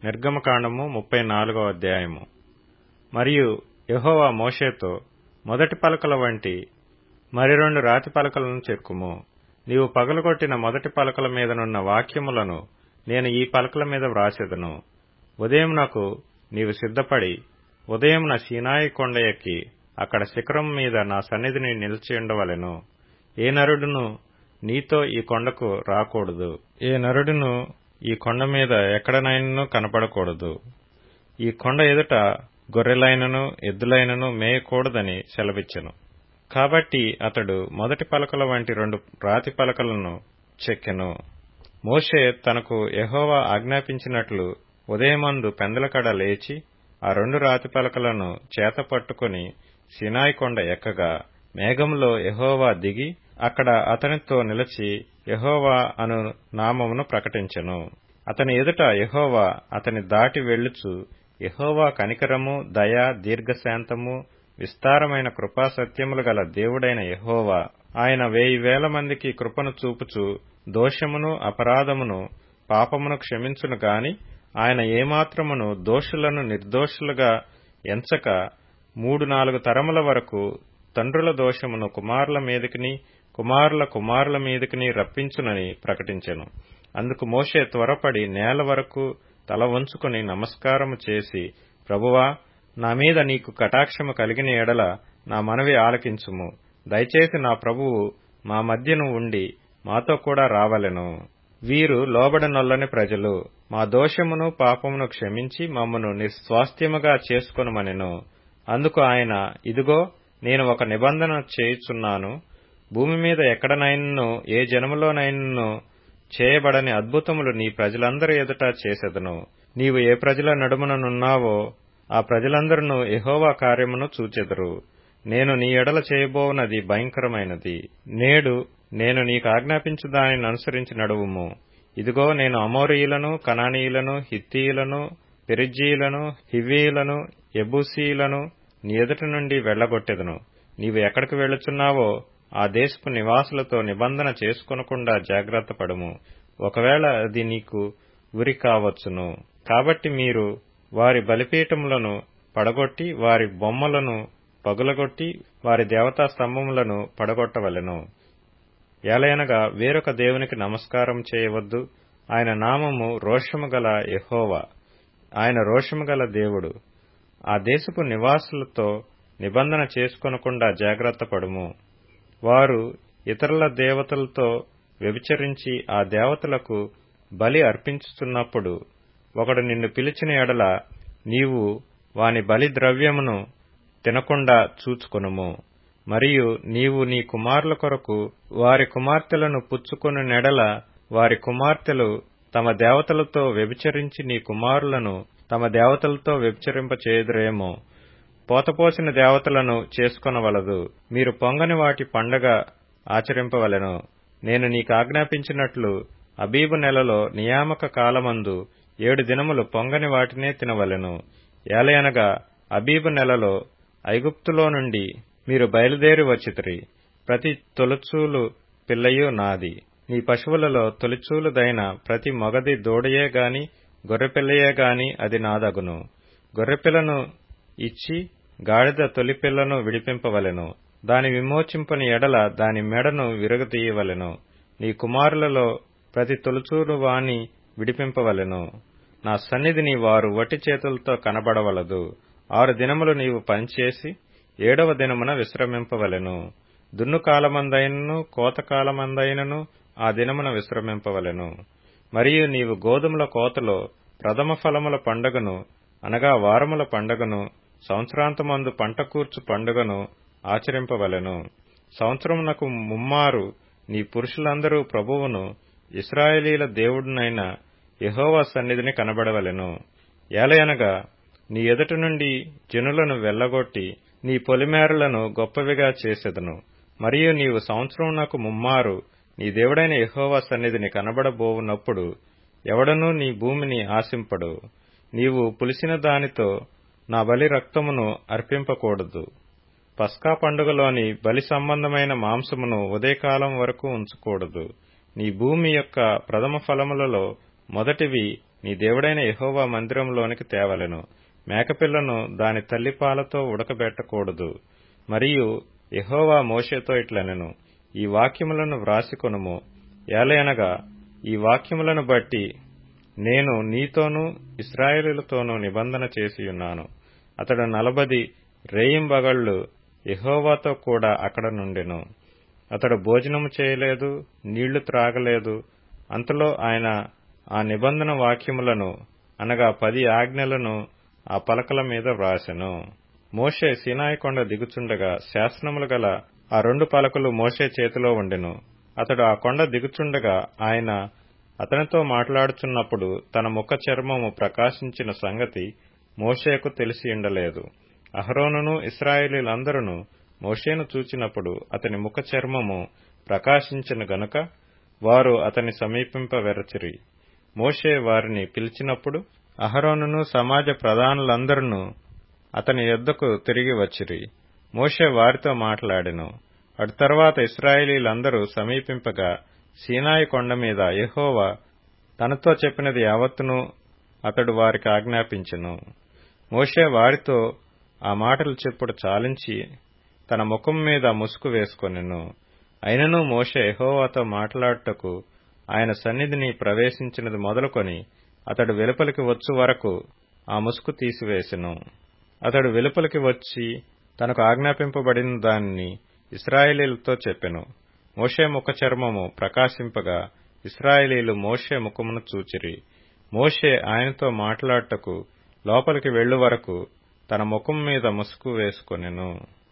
నిర్గమకాండము ముప్పై నాలుగవ అధ్యాయము మరియు యెహోవా మోషేతో మొదటి పలకల వంటి మరి రెండు రాతి పలకలను చెక్కుము నీవు పగలగొట్టిన మొదటి పలకల మీదనున్న వాక్యములను నేను ఈ పలకల మీద వ్రాసెదను ఉదయమునకు నీవు సిద్ధపడి ఉదయమున సీనాయి కొండ ఎక్కి అక్కడ శిఖరం మీద నా సన్నిధిని నిలిచియుండవలెను ఏ నరుడును నీతో ఈ కొండకు రాకూడదు ఏ నరుడును ఈ కొండ మీద ఎక్కడనైనను కనపడకూడదు ఈ కొండ ఎదుట గొర్రెలైనను ఎద్దులైనను మేయకూడదని సెలవిచ్చెను కాబట్టి అతడు మొదటి పలకల వంటి రెండు రాతి పలకలను చెక్కెను మోషే తనకు యెహోవా ఆజ్ఞాపించినట్లు ఉదయమందు పెందలకడ లేచి ఆ రెండు రాతి పలకలను చేత పట్టుకుని సినాయి కొండ ఎక్కగా మేఘంలో యెహోవా దిగి అక్కడ అతనితో నిలిచి యెహోవా అను నామమును ప్రకటించెను అతని ఎదుట యెహోవా అతని దాటి వెళ్ళుచు యెహోవా కనికరము దయ దీర్ఘశాంతము విస్తారమైన కృపా సత్యములు గల దేవుడైన యెహోవా ఆయన వేయి వేల మందికి కృపను చూపుచు దోషమును అపరాధమును పాపమును క్షమించును గాని ఆయన ఏమాత్రమును దోషులను నిర్దోషులుగా ఎంచక మూడు నాలుగు తరముల వరకు తండ్రుల దోషమును కుమారుల మీదకిని కుమారుల కుమారుల మీదకిని రప్పించునని ప్రకటించెను అందుకు మోషే త్వరపడి నేల వరకు తల వంచుకుని నమస్కారము చేసి ప్రభువా నా మీద నీకు కటాక్షము కలిగిన ఎడల నా మనవి ఆలకించుము దయచేసి నా ప్రభువు మా మధ్యను ఉండి మాతో కూడా రావలెను వీరు లోబడనొల్లని ప్రజలు మా దోషమును పాపమును క్షమించి మమ్మను నిస్వాస్థ్యముగా చేసుకొనుమనెను అందుకు ఆయన ఇదిగో నేను ఒక నిబంధన చేయుచున్నాను భూమి మీద ఎక్కడనైనను ఏ జనములోనైనను చేయబడని అద్భుతములు నీ ప్రజలందరి ఎదుట చేసెదను నీవు ఏ ప్రజల నడుముననున్నావో ఆ ప్రజలందరూ యహోవా కార్యమును చూచెదరు నేను నీ ఎడల చేయబోనది భయంకరమైనది నేడు నేను నీకు ఆజ్ఞాపించు దానిని అనుసరించి నడువుము ఇదిగో నేను అమోరీయులను కనానీయులను హిత్తీయులను పెరిజ్జీయులను హివీయులను ఎబూసీయులను నీ ఎదుట నుండి వెళ్లగొట్టెదను నీవు ఎక్కడికి వెళుచున్నావో ఆ దేశపు నివాసులతో నిబంధన చేసుకొనకుండా జాగ్రత్త పడుము ఒకవేళ అది నీకు ఉరి కావచ్చును కాబట్టి మీరు వారి బలిపీఠములను పడగొట్టి వారి బొమ్మలను పగులగొట్టి వారి దేవతా స్తంభములను పడగొట్టవలెను ఏలయనగా వేరొక దేవునికి నమస్కారం చేయవద్దు ఆయన నామము రోషము గల యహోవా ఆయన రోషము గల దేవుడు ఆ దేశపు నివాసులతో నిబంధన చేసుకొనకుండా జాగ్రత్త పడుము వారు ఇతరుల దేవతలతో వ్యభిచరించి ఆ దేవతలకు బలి అర్పించుతున్నప్పుడు ఒకడు నిన్ను పిలిచిన ఎడల నీవు వాని బలి ద్రవ్యమును తినకుండా చూచుకొనుము మరియు నీవు నీ కుమారుల కొరకు వారి కుమార్తెలను పుచ్చుకొని నెడల వారి కుమార్తెలు తమ దేవతలతో వ్యభిచరించి నీ కుమారులను తమ దేవతలతో వ్యభిచరింప చేయదురేమో పోతపోసిన దేవతలను చేసుకొనవలదు మీరు పొంగని వాటి పండగ ఆచరింపవలెను నేను నీకు ఆజ్ఞాపించినట్లు అబీబు నెలలో నియామక కాలమందు ఏడు దినములు పొంగని వాటినే తినవలెను ఏలయనగా అబీబు నెలలో ఐగుప్తులో నుండి మీరు బయలుదేరి వచ్చితిరి ప్రతి తొలుచూలు పిల్లయు నాది నీ పశువులలో తొలిచూలుదైన ప్రతి మొగది దూడయే గాని గొర్రెపిల్లయే గాని అది నాదగును గొర్రెపిల్లను ఇచ్చి గాడిద తొలిపిల్లను విడిపింపవలెను దాని విమోచింపని ఎడల దాని మెడను విరగతీయవలెను నీ కుమారులలో ప్రతి తొలుచూలు వాని విడిపింపవలెను నా సన్నిధిని వారు వటి చేతులతో కనబడవలదు ఆరు దినములు నీవు పనిచేసి ఏడవ దినమున విశ్రమింపవలెను దున్ను కాలమందైనను కోతకాలమందైనను ఆ దినమున విశ్రమింపవలెను మరియు నీవు గోధుమల కోతలో ప్రథమ ఫలముల పండగను అనగా వారముల పండగను సంవత్సరాంతమందు పంట కూర్చు పండుగను ఆచరింపవలెను సంవత్సరమునకు ముమ్మారు నీ పురుషులందరూ ప్రభువును ఇస్రాయేలీల దేవుడునైన యహోవా సన్నిధిని కనబడవలెను ఏలయనగా నీ ఎదుట నుండి జనులను వెళ్లగొట్టి నీ పొలిమేరలను గొప్పవిగా చేసెదను మరియు నీవు సంవత్సరమునకు ముమ్మారు నీ దేవుడైన యహోవా సన్నిధిని కనబడబోవునప్పుడు ఎవడనూ నీ భూమిని ఆశింపడు నీవు పులిసిన దానితో నా బలి రక్తమును అర్పింపకూడదు పస్కా పండుగలోని బలి సంబంధమైన మాంసమును ఉదయకాలం వరకు ఉంచకూడదు నీ భూమి యొక్క ప్రథమ ఫలములలో మొదటివి నీ దేవుడైన యెహోవా మందిరంలోనికి తేవలెను మేకపిల్లను దాని తల్లిపాలతో ఉడకబెట్టకూడదు మరియు యెహోవా మోషేతో ఇట్లనెను ఈ వాక్యములను వ్రాసికొనుము ఏలయనగా ఈ వాక్యములను బట్టి నేను నీతోనూ ఇస్రాయేలులతోనూ నిబంధన చేసియున్నాను అతడు నలబది రేయింబగళ్లు యెహోవాతో కూడా అక్కడ నుండెను అతడు భోజనము చేయలేదు నీళ్లు త్రాగలేదు అంతలో ఆయన ఆ నిబంధన వాక్యములను అనగా పది ఆజ్ఞలను ఆ పలకల మీద వ్రాసెను మోషే సీనాయి కొండ దిగుచుండగా శాసనములు గల ఆ రెండు పలకలు మోషే చేతిలో ఉండెను అతడు ఆ కొండ దిగుచుండగా ఆయన అతనితో మాట్లాడుచున్నప్పుడు తన ముఖ చర్మము ప్రకాశించిన సంగతి మోషేకు తెలిసి ఉండలేదు అహరోనును ఇస్రాయేలీలందరూ మోషేను చూచినప్పుడు అతని ముఖ చర్మము ప్రకాశించిన గనుక వారు అతని సమీపింపవెరచిరి మోషే వారిని పిలిచినప్పుడు అహరోనును సమాజ ప్రధానులందరూ అతని యొద్దకు తిరిగి వచ్చిరి మోషే వారితో మాట్లాడెను అటు తర్వాత ఇస్రాయేలీలందరూ సమీపింపగా సీనాయి కొండ మీద యెహోవా తనతో చెప్పినది యావత్తును అతడు వారికి ఆజ్ఞాపించెను మోషే వారితో ఆ మాటలు చెప్పుడు చాలించి తన ముఖం మీద ముసుగు వేసుకొనెను అయినను మోషే యెహోవాతో మాట్లాడుటకు ఆయన సన్నిధిని ప్రవేశించినది మొదలుకొని అతడు వెలుపలికి వచ్చు వరకు ఆ ముసుగు తీసివేసెను అతడు వెలుపలికి వచ్చి తనకు ఆజ్ఞాపింపబడిన దానిని ఇస్రాయేలీలతో చెప్పెను మోషే ముఖ చర్మము ప్రకాశింపగా ఇస్రాయేలీలు మోషే ముఖమును చూచిరి మోషే ఆయనతో మాట్లాడుటకు లోపలికి వెళ్ళు వరకు తన ముఖం మీద ముసుగు వేసుకొనెను